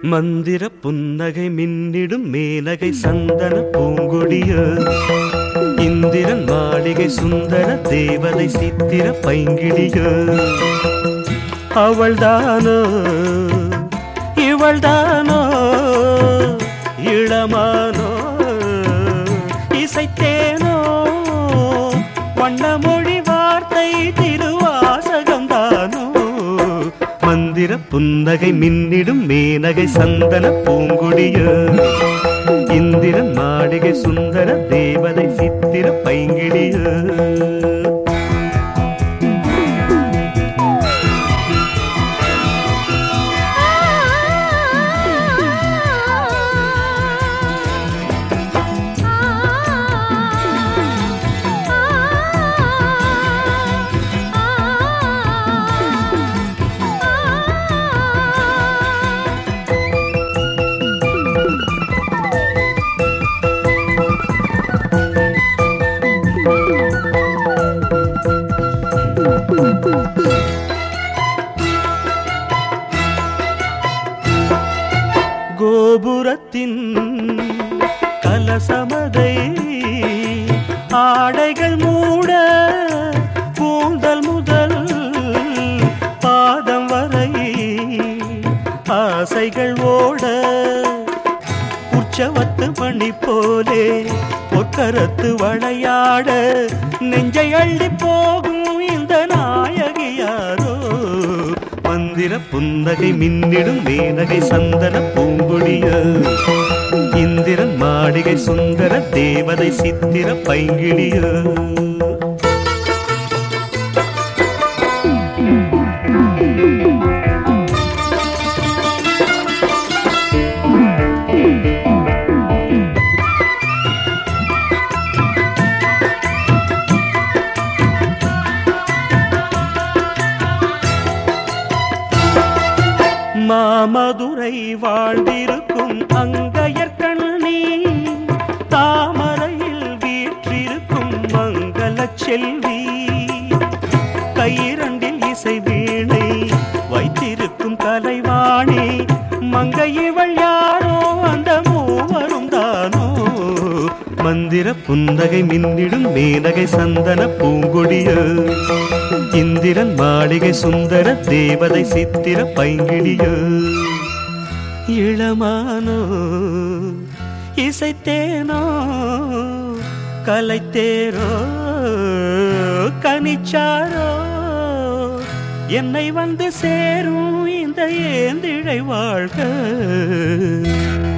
மந்திர புன்னகை மின்னிடும் மேனகை சந்தன பூங்கொடிய இந்திரன் மாளிகை சுந்தர தேவதை சித்திர பைங்கிடிய அவள்தானோ இவள்தானோ இளமானோ இசைத்தேனோ வண்ணமொழி வார்த்தை திருவாசகம்தானோ மந்திர புன்னகை மின்னிடும் மேனகை சந்தன பூங்கொடிய இந்திரன் மாளிகை சுந்தர தேவதை சித்திர பைங்கிடிய கோபுரத்தின் கலசமதை ஆடைகள் மூட கூந்தல் முதல் பாதம் வரை ஆசைகள் ஓட உற்சவத்து மணி போலே பொற்கரத்து வளையாட நெஞ்சை அள்ளி போகும் இந்த நாயகி யாரோ மந்திர புன்னகை மின்னிடும் மேனகை சந்தன பூங்கொடிய இந்திரன் மாளிகை சுந்தர தேவதை சித்திர பைங்கிடிய மாமதுரை வாழ்ந்திருக்கும் அங்கையர் கண்ணி தாமரையில் வீற்றிருக்கும் மங்கள செல்வி கையிரண்டில் இசை வீணை வைத்திருக்கும் கலைவாணி மங்கை இவள் யாரோ அந்த மூவரும் தானோ மந்திர புன்னகை மின்னிடும் மேனகை சந்தன பூங்கொடிய இந்திரன் மாளிகை சுந்தர தேவதை சித்திர பைங்கிடிய இளமானோ இசைத்தேனோ கலைத்தேரோ கனிச்சாரோ என்னை வந்து சேரும் இந்த ஏந்திழை வாழ்க